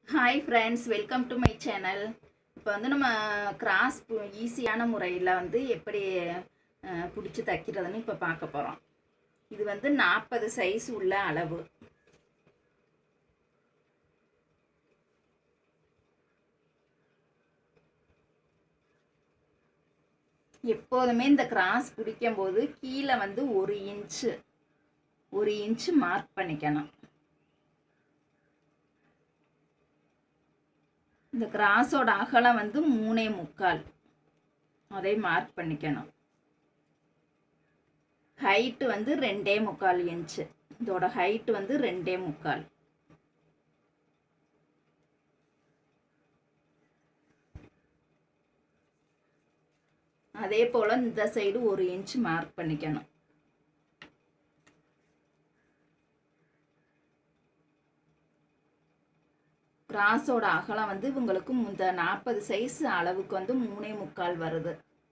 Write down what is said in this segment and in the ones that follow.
hi friends welcome to my channel இப்போ வந்து நம்ம கிராஸ் ஈஸியான முறையில் வந்து எப்படி பிடிச்சி தைக்கிறதுன்னு இப்போ பார்க்க போகிறோம் இது வந்து நாற்பது சைஸ் உள்ள அளவு எப்போதுமே இந்த கிராஸ் பிடிக்கும்போது கீழே வந்து ஒரு இன்ச்சு ஒரு இன்ச்சு மார்க் பண்ணிக்கணும் இந்த கிராஸோட அகலம் வந்து மூணே முக்கால் அதை மார்க் பண்ணிக்கணும் ஹைட்டு வந்து ரெண்டே முக்கால் இன்ச்சு இதோட ஹைட்டு வந்து ரெண்டே முக்கால் அதே போல் இந்த சைடு ஒரு இன்ச் மார்க் பண்ணிக்கணும் கிராஸோட அகலம் வந்து இவங்களுக்கு இந்த நாற்பது சைஸ் அளவுக்கு வந்து மூணே முக்கால் வருது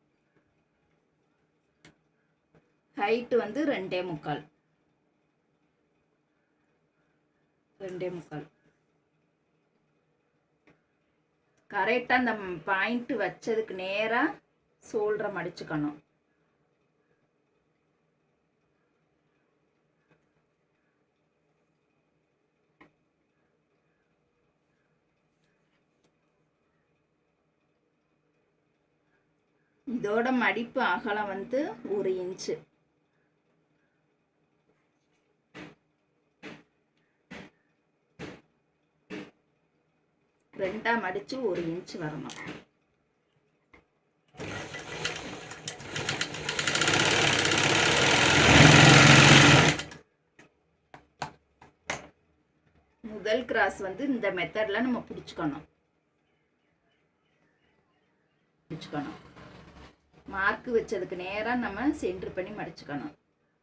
ஹைட்டு வந்து ரெண்டே முக்கால் ரெண்டே முக்கால் கரெக்டாக அந்த பாயிண்ட் வச்சதுக்கு நேராக சோல்டரை மடிச்சுக்கணும் இதோட மடிப்பு அகலம் வந்து ஒரு இன்ச்சு ரெண்டா மடிச்சு ஒரு இன்ச் வரணும் முதல் கிராஸ் வந்து இந்த மெத்தடில் நம்ம பிடிச்சிக்கணும் பிடிச்சிக்கணும் மார்க் வச்சதுக்கு நேராக நம்ம சென்டர் பண்ணி மடிச்சுக்கணும்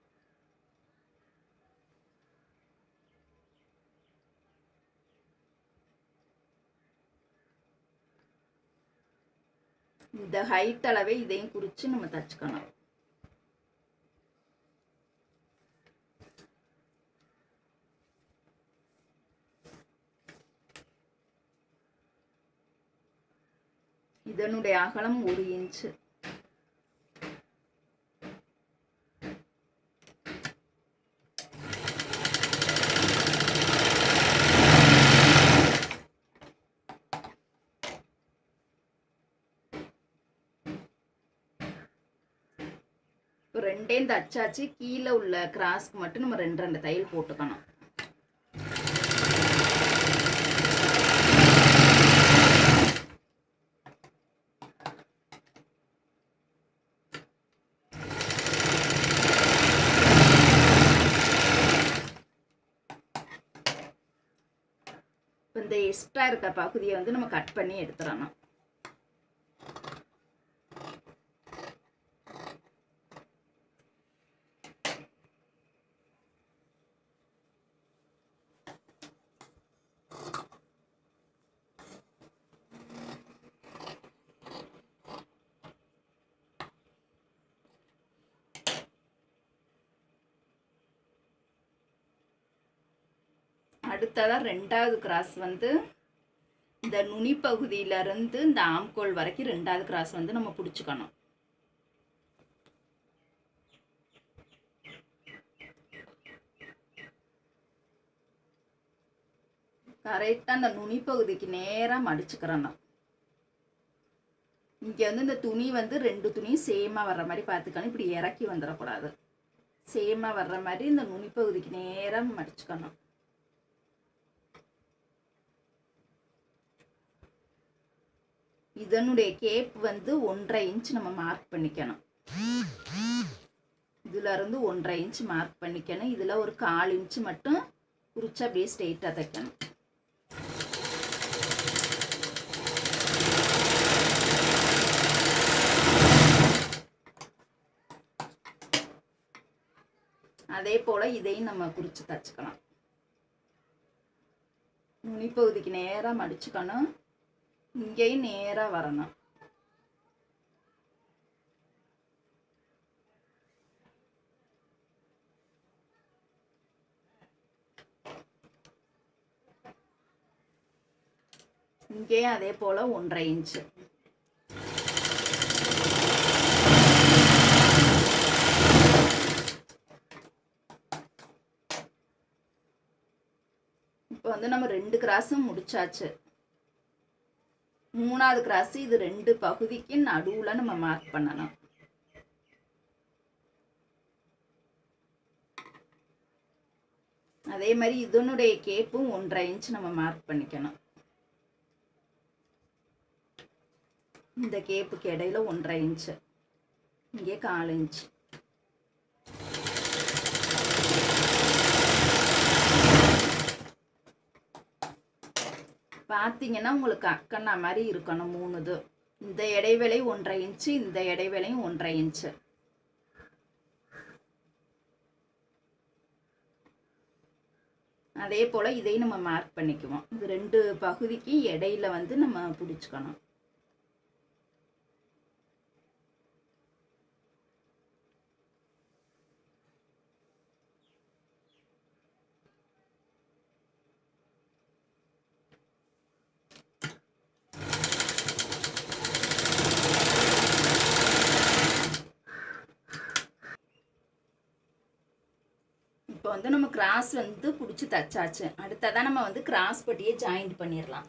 இந்த ஹைட் அளவே இதையும் குறித்து நம்ம தச்சுக்கணும் இதனுடைய அகலம் ஒரு இன்ச்சு இப்போ ரெண்டையும் தச்சாச்சு கீழே உள்ள கிராஸ்க்கு மட்டும் நம்ம ரெண்டு ரெண்டு தையல் போட்டுக்கணும் இப்போ இந்த எக்ஸ்ட்ரா இருக்க பகுதியை வந்து நம்ம கட் பண்ணி எடுத்துடணும் அடுத்ததாக ரெண்டாவது கிராஸ் வந்து இந்த நுனி பகுதியிலேருந்து இந்த ஆம்கோல் வரைக்கும் ரெண்டாவது கிராஸ் வந்து நம்ம பிடிச்சிக்கணும் கரெக்டாக அந்த நுனி பகுதிக்கு நேராக மடிச்சுக்கிறணும் இங்கே வந்து இந்த துணி வந்து ரெண்டு துணியும் சேமாக வர்ற மாதிரி பார்த்துக்கணும் இப்படி இறக்கி வந்துடக்கூடாது சேமாக வர்ற மாதிரி இந்த நுனி பகுதிக்கு நேராக மடிச்சுக்கணும் இதனுடைய கேப் வந்து ஒன்றரை இன்ச் நம்ம மார்க் பண்ணிக்கணும் இதுல இருந்து ஒன்றரை இன்ச் மார்க் பண்ணிக்கணும் இதுல ஒரு கால் இன்ச் மட்டும் குறிச்சு அப்படியே ஸ்ட்ரெயிட்டாக தைக்கணும் அதே போல் இதையும் நம்ம குறித்து தச்சுக்கலாம் நுனிப்பகுதிக்கு நேராக மடிச்சுக்கணும் இங்கேயும் நேராக வரணும் இங்கேயும் அதே போல் ஒன்றரை இன்ச்சு இப்போ வந்து நம்ம ரெண்டு கிராஸும் முடிச்சாச்சு மூணாவது கிராஸ் இது ரெண்டு பகுதிக்கு நடுவில் நம்ம மார்க் பண்ணணும் அதே மாதிரி இதனுடைய கேப்பும் ஒன்றரை இன்ச் நம்ம மார்க் பண்ணிக்கணும் இந்த கேப்புக்கு இடையில ஒன்றரை இன்ச்சு இங்கே கால் இன்ச் பார்த்தீங்கன்னா உங்களுக்கு அக்கண்ணா மாதிரி இருக்கணும் மூணு இது இந்த இடைவேளை ஒன்றரை இன்ச்சு இந்த இடைவேளையும் ஒன்றரை இன்ச்சு அதே போல் இதையும் நம்ம மார்க் பண்ணிக்குவோம் இது ரெண்டு பகுதிக்கு இடையில வந்து நம்ம பிடிச்சிக்கணும் இப்போ வந்து நம்ம கிராஸ் வந்து பிடிச்சி தச்சாச்சு அடுத்ததான் நம்ம வந்து கிராஸ் பட்டியை ஜாயிண்ட் பண்ணிடலாம்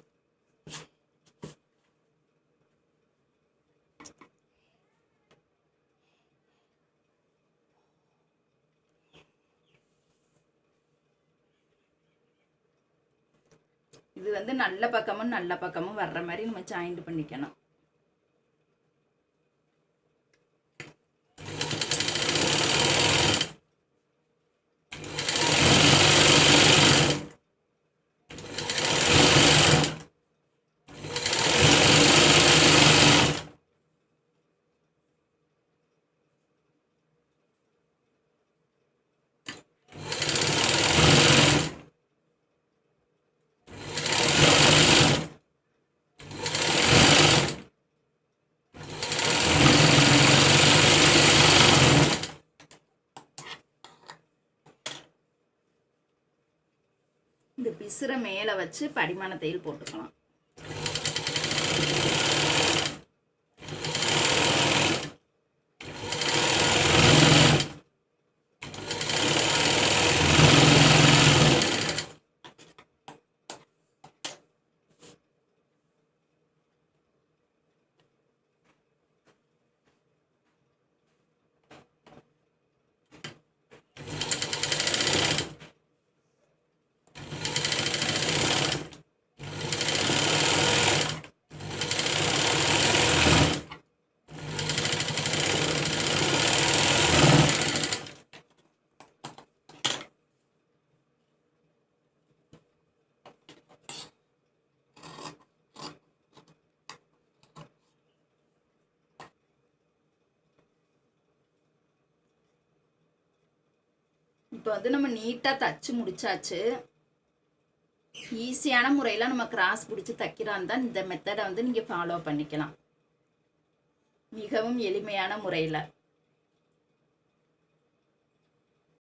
இது வந்து நல்ல பக்கமும் நல்ல பக்கமும் வர்ற மாதிரி நம்ம ஜாயிண்ட் பண்ணிக்கணும் இந்த பிசுரை மேலே வச்சு படிமான தையல் போட்டுக்கலாம் இப்போ வந்து நம்ம நீட்டாக தச்சு முடிச்சாச்சு ஈஸியான முறையில் நம்ம கிராஸ் பிடிச்சி தைக்கிறான் தான் இந்த மெத்தடை வந்து நீங்கள் ஃபாலோ பண்ணிக்கலாம் மிகவும் எளிமையான முறையில்